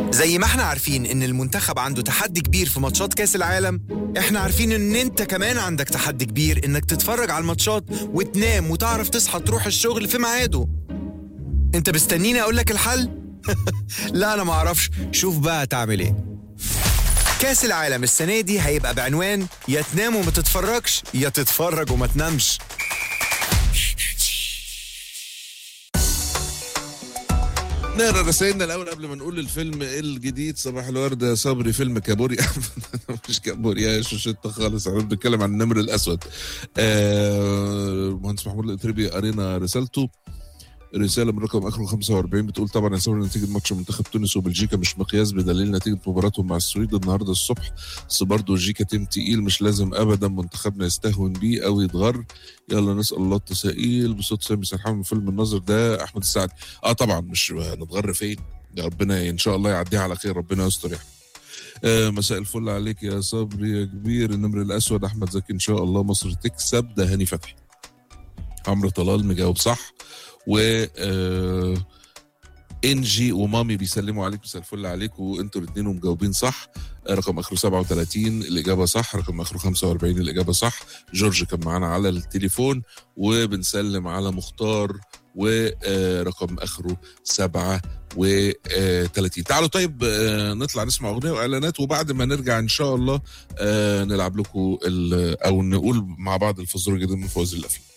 زي ما احنا عارفين ان المنتخب عنده تحدي كبير في ماتشات كاس العالم احنا عارفين ان انت كمان عندك تحدي كبير انك تتفرج على الماتشات وتنام وتعرف تصحى تروح الشغل في ميعاده انت مستنيني اقول لك الحل لا انا ما اعرفش شوف بقى تعمل ايه كاس العالم السنه دي هيبقى بعنوان يا تنام وما تتفرجش يا تتفرج وما تنامش نقرا رسائلنا الاول قبل ما نقول الفيلم الجديد صباح الورد يا صبري فيلم كابوريا مش كابوريا يا شوشتة خالص احنا بنتكلم عن النمر الاسود آه، المهندس محمود الاتربي قرينا رسالته رساله من رقم اخره 45 بتقول طبعا يا صبري نتيجه ماتش منتخب تونس وبلجيكا مش مقياس بدليل نتيجه مباراتهم مع السويد النهارده الصبح بس برضه بلجيكا تيم تقيل مش لازم ابدا منتخبنا يستهون بيه او يتغر يلا نسال الله التسائل بصوت سامي سرحان من فيلم الناظر ده احمد السعد اه طبعا مش نتغر فين ده ربنا ان شاء الله يعديها على خير ربنا يستر يعني آه مساء الفل عليك يا صبري يا كبير النمر الاسود احمد زكي ان شاء الله مصر تكسب ده هاني فتحي عمرو طلال مجاوب صح و آه انجي ومامي بيسلموا عليك مساء الفل عليك وانتوا الاثنين مجاوبين صح آه، رقم اخره 37 الاجابه صح رقم اخره 45 الاجابه صح جورج كان معانا على التليفون وبنسلم على مختار ورقم اخره 37 تعالوا طيب آه، نطلع نسمع اغنيه واعلانات وبعد ما نرجع ان شاء الله آه، نلعب لكم ال- او نقول مع بعض الفزوره الجديد من فوازير الافلام